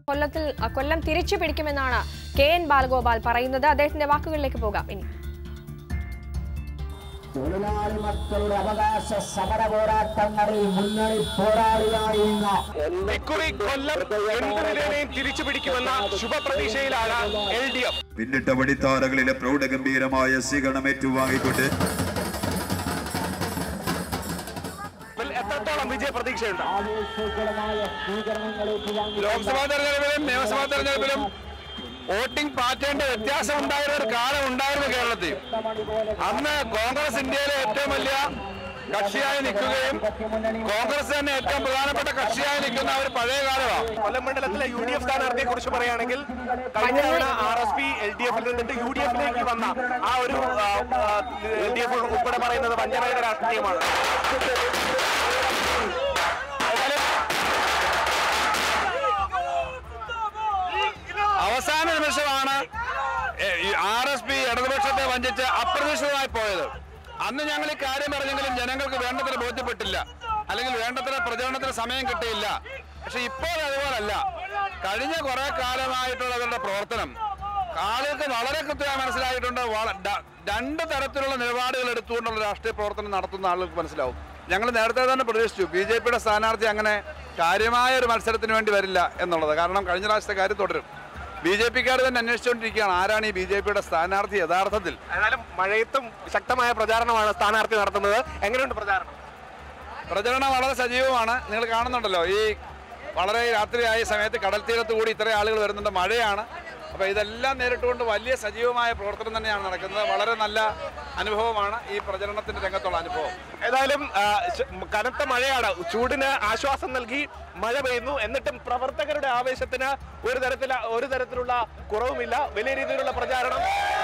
കൊല്ലത്തിൽ അ, കൊല്ലം തിരിച്ചു പിടിക്കുമെന്നാണ് K N Balagopal പറയുന്നത് അദ്ദേഹത്തിന്റെ വാക്കുകളിലേക്ക് പോകാം ഇനി തൊഴിലാളി മക്കളുടെ അവകാശ സമര പോരാട്ടങ്ങളിൽ മുന്നണി പോരാളിയായിരുന്ന ഇക്കുറി കൊല്ലം എന്ത് നിലയിലെയും തിരിച്ചു പിടിക്കുമെന്ന ശുഭപ്രതീക്ഷയിലാണ് എൽ ഡി എഫ് പിന്നിട്ട വടിത്താരകളിലെ പ്രൗഢഗംഭീരമായ സ്വീകരണം ഏറ്റുവാങ്ങിക്കൊണ്ട് എത്രത്തോളം വിജയ പ്രതീക്ഷയുണ്ട് ആവേശകരമായ സ്വീകരണങ്ങൾ ഏറ്റുവാങ്ങി ലോക്സഭാ തെരഞ്ഞെടുപ്പിലും നിയമസഭാ തെരഞ്ഞെടുപ്പിലും വോട്ടിംഗ് പാറ്റേണിന്റെ വ്യത്യാസം ഉണ്ടായിരുന്ന ഒരു കാലം ഉണ്ടായിരുന്നു കേരളത്തിൽ അന്ന് കോൺഗ്രസ് ഇന്ത്യയിലെ ഏറ്റവും വലിയ കക്ഷിയായി നിൽക്കുകയും കോൺഗ്രസ് തന്നെ ഏറ്റവും പ്രധാനപ്പെട്ട കക്ഷിയായി നിൽക്കുന്ന ഒരു പഴയ കാലമാണ് കൊല്ലം മണ്ഡലത്തിലെ യു ഡി എഫ് സ്ഥാനാർത്ഥിയെ കുറിച്ച് പറയുകയാണെങ്കിൽ കഴിഞ്ഞ തവണ R S P L D എഫിൽ നിന്നിട്ട് യു ഡി എഫിലേക്ക് വന്ന ആ ഒരു എൽ ഡി എഫ് ഉൾപ്പെടെ പറയുന്നത് വഞ്ചനയുടെ രാഷ്ട്രീയമാണ് അവസാന നിമിഷമാണ് ആർ എസ് പി ഇടതുപക്ഷത്തെ വഞ്ചിച്ച് അപ്രതീക്ഷിതമായി പോയത് അന്ന് ഞങ്ങൾ ഈ കാര്യം പറഞ്ഞെങ്കിലും ജനങ്ങൾക്ക് വേണ്ടത്ര ബോധ്യപ്പെട്ടില്ല അല്ലെങ്കിൽ വേണ്ടത്ര പ്രചരണത്തിന് സമയം കിട്ടിയില്ല പക്ഷെ ഇപ്പോൾ അതുപോലല്ല കഴിഞ്ഞ കുറെ കാലമായിട്ടുള്ള അവരുടെ പ്രവർത്തനം ആളുകൾക്ക് വളരെ കൃത്യമായി മനസ്സിലായിട്ടുണ്ട് വള- ഡ- രണ്ട് തരത്തിലുള്ള നിലപാടുകൾ എടുത്തുകൊണ്ടുള്ള രാഷ്ട്രീയ പ്രവർത്തനം നടത്തുന്ന ആളുകൾക്ക് മനസ്സിലാവും ഞങ്ങൾ നേരത്തെ തന്നെ പ്രതീക്ഷിച്ചു ബി ജെ പിയുടെ സ്ഥാനാർത്ഥി അങ്ങനെ കാര്യമായ ഒരു മത്സരത്തിന് വേണ്ടി വരില്ല എന്നുള്ളത് കാരണം കഴിഞ്ഞ പ്രാവശ്യത്തെ കാര്യം തുടരും ബി ജെ പിക്കാർ തന്നെ അന്വേഷിച്ചുകൊണ്ടിരിക്കുകയാണ് ആരാണ് ഈ ബി ജെ പിയുടെ സ്ഥാനാർത്ഥി യഥാർത്ഥത്തിൽ ഏതായാലും മഴയത്തും ശക്തമായ പ്രചാരണമാണ് സ്ഥാനാർത്ഥി നടത്തുന്നത് എങ്ങനെയുണ്ട് പ്രചാരണം പ്രചരണം വളരെ സജീവമാണ് നിങ്ങൾ കാണുന്നുണ്ടല്ലോ ഈ വളരെ രാത്രിയായ സമയത്ത് കടൽ തീരത്ത് കൂടി ഇത്രയും ആളുകൾ വരുന്നുണ്ട് മഴയാണ് അപ്പോൾ ഇതെല്ലാം നേരിട്ടുകൊണ്ട് വലിയ സജീവമായ പ്രവർത്തനം തന്നെയാണ് നടക്കുന്നത് വളരെ നല്ല അനുഭവമാണ് ഈ പ്രചരണത്തിന്റെ രംഗത്തുള്ള അനുഭവം ഏതായാലും ആ, ശ- കനത്ത മഴയാണ് ചൂടിന് ആശ്വാസം നൽകി മഴ പെയ്യുന്നു എന്നിട്ടും പ്രവർത്തകരുടെ ആവേശത്തിന് ഒരു തരത്തില ഒരു തരത്തിലുള്ള കുറവുമില്ല വലിയ രീതിയിലുള്ള പ്രചാരണം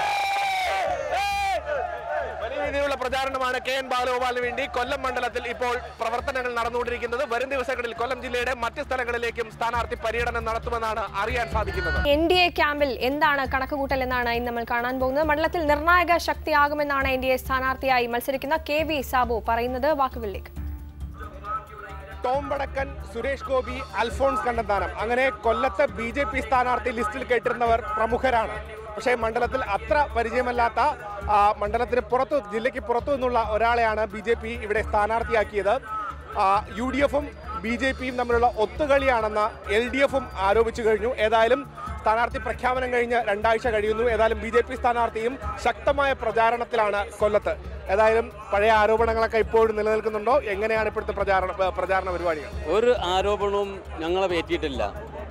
വലിയ രീതിയിലുള്ള പ്രചാരണമാണ് കെ എൻ ബാലഗോപാലിന് വേണ്ടി കൊല്ലം മണ്ഡലത്തിൽ ഇപ്പോൾ പ്രവർത്തനങ്ങൾ നടന്നുകൊണ്ടിരിക്കുന്നത് വരും ദിവസങ്ങളിൽ കൊല്ലം ജില്ലയുടെ മറ്റ് സ്ഥലങ്ങളിലേക്കും സ്ഥാനാർത്ഥി പര്യടനം നടത്തുമെന്നാണ് അറിയാൻ സാധിക്കുന്നത് എൻ ഡി എ ക്യാമ്പിൽ എന്താണ് കണക്കുകൂട്ടൽ എന്നാണ് ഇന്ന് നമ്മൾ കാണാൻ പോകുന്നത് മണ്ഡലത്തിൽ നിർണായക ശക്തിയാകുമെന്നാണ് എൻ ഡി എ സ്ഥാനാർത്ഥിയായി മത്സരിക്കുന്ന കെ വി സാബു പറയുന്നത് വാക്കുകളിലേക്ക് ടോം വടക്കൻ സുരേഷ് ഗോപി അൽഫോൺസ് കണ്ണന്താനം അങ്ങനെ കൊല്ലത്തെ ബി ജെ പി സ്ഥാനാർത്ഥി ലിസ്റ്റിൽ കേട്ടിരുന്നവർ പ്രമുഖരാണ് പക്ഷേ മണ്ഡലത്തിൽ അത്ര പരിചയമല്ലാത്ത ആ, മണ്ഡലത്തിന് പുറത്തു ജില്ലയ്ക്ക് പുറത്തു നിന്നുള്ള ഒരാളെയാണ് ബി ജെ പി ഇവിടെ സ്ഥാനാർത്ഥിയാക്കിയത് യു ഡി എഫും ബി ജെ പിയും തമ്മിലുള്ള ഒത്തുകളിയാണെന്ന് എൽ ഡി എഫും ആരോപിച്ചു കഴിഞ്ഞു ഏതായാലും സ്ഥാനാർത്ഥി പ്രഖ്യാപനം കഴിഞ്ഞ് രണ്ടാഴ്ച കഴിയുന്നു ഏതായാലും ബി ജെ പി സ്ഥാനാർത്ഥിയും ശക്തമായ പ്രചാരണത്തിലാണ് കൊല്ലത്ത് ഏതായാലും പഴയ ആരോപണങ്ങളൊക്കെ ഇപ്പോഴും നിലനിൽക്കുന്നുണ്ടോ എങ്ങനെയാണ് ഇപ്പോഴത്തെ പ്രചാരണ പ്രചാരണ പരിപാടികൾ ഒരു ആരോപണവും ഞങ്ങളെ പറ്റിയിട്ടില്ല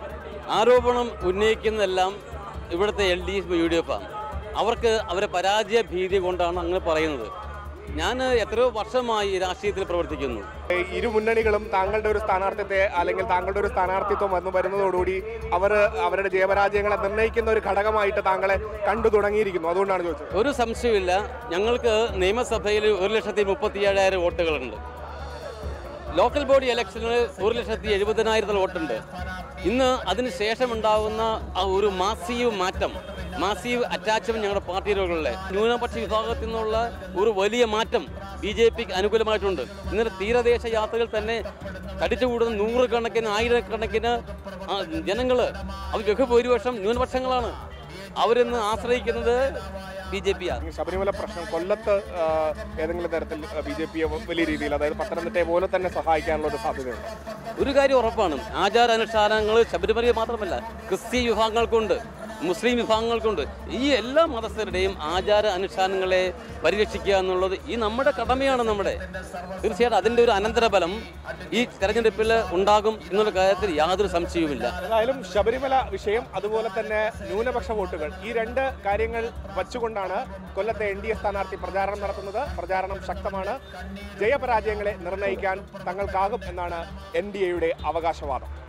ആരോപണം ഉന്നയിക്കുന്നതെല്ലാം ഇവിടുത്തെ L D F U D F ആണ് അവർക്ക് അവരെ പരാജയ ഭീതി കൊണ്ടാണ് അങ്ങനെ പറയുന്നത് ഞാൻ എത്രയോ വർഷമായി ഈ രാഷ്ട്രീയത്തിൽ പ്രവർത്തിക്കുന്നു ഇരു മുന്നണികളും താങ്കളുടെ ഒരു സ്ഥാനാർത്ഥിത്വത്തെ അല്ലെങ്കിൽ താങ്കളുടെ ഒരു സ്ഥാനാർത്ഥിത്വം വന്നു വരുന്നതോടുകൂടി അവർ അവരുടെ ജയപരാജയങ്ങളെ നിർണ്ണയിക്കുന്ന ഒരു ഘടകമായിട്ട് താങ്കളെ കണ്ടു തുടങ്ങിയിരിക്കുന്നു അതുകൊണ്ടാണ് ചോദിച്ചത് ഒരു സംശയമില്ല ഞങ്ങൾക്ക് നിയമസഭയിൽ ഒരു ലക്ഷത്തി മുപ്പത്തി ഏഴായിരം വോട്ടുകളുണ്ട് ലോക്കൽ ബോഡി ഇലക്ഷനിൽ ഒരു ലക്ഷത്തി എഴുപതിനായിരത്തിൽ വോട്ടുണ്ട് ഇന്ന് അതിന് ശേഷമുണ്ടാകുന്ന ആ ഒരു മാസീവ് മാറ്റം മാസീവ് അറ്റാച്ച്മെന്റ് ഞങ്ങളുടെ പാർട്ടിയിലുള്ള ന്യൂനപക്ഷ വിഭാഗത്തിൽ നിന്നുള്ള ഒരു വലിയ മാറ്റം ബി ജെ പിക്ക് അനുകൂലമായിട്ടുണ്ട് ഇന്നലെ തീരദേശ യാത്രകൾ തന്നെ കടിച്ചുകൂടുന്ന നൂറുകണക്കിന് ആയിരക്കണക്കിന് ജനങ്ങൾ അവർ ബഹുഭൂരിപക്ഷം ന്യൂനപക്ഷങ്ങളാണ് അവരിന്ന് ആശ്രയിക്കുന്നത് ബി ജെ പി ആണ് ശബരിമല പ്രശ്നം കൊല്ലത്ത് ആ, ഏതെങ്കിലും തരത്തിൽ ബി ജെ പിയെ വലിയ രീതിയിൽ അതായത് പത്തനംതിട്ടയെ പോലെ തന്നെ സഹായിക്കാനുള്ള ഒരു സാധ്യതയുണ്ട് ഒരു കാര്യം ഉറപ്പാണ് ആചാരാനുഷ്ഠാനങ്ങൾ ശബരിമലയിൽ മാത്രമല്ല ക്രിസ്ത്യൻ വിഭാഗങ്ങൾക്കുണ്ട് മുസ്ലിം വിഭാഗങ്ങൾക്കുണ്ട് ഈ എല്ലാ മതസ്ഥരുടെയും ആചാര അനുഷ്ഠാനങ്ങളെ പരിരക്ഷിക്കുക എന്നുള്ളത് ഈ നമ്മുടെ കടമയാണ് നമ്മുടെ തീർച്ചയായിട്ടും അതിൻ്റെ ഒരു അനന്തരഫലം ഈ തെരഞ്ഞെടുപ്പിൽ ഉണ്ടാകും എന്നുള്ള കാര്യത്തിൽ യാതൊരു സംശയവുമില്ല ഏതായാലും ശബരിമല വിഷയം അതുപോലെ തന്നെ ന്യൂനപക്ഷ വോട്ടുകൾ ഈ രണ്ട് കാര്യങ്ങൾ വച്ചുകൊണ്ടാണ് കൊല്ലത്തെ എൻ ഡി എ സ്ഥാനാർത്ഥി പ്രചാരണം നടത്തുന്നത് പ്രചാരണം ശക്തമാണ് ജയപരാജയങ്ങളെ നിർണ്ണയിക്കാൻ തങ്ങൾക്കാകും എന്നാണ് എൻ ഡി എയുടെ അവകാശവാദം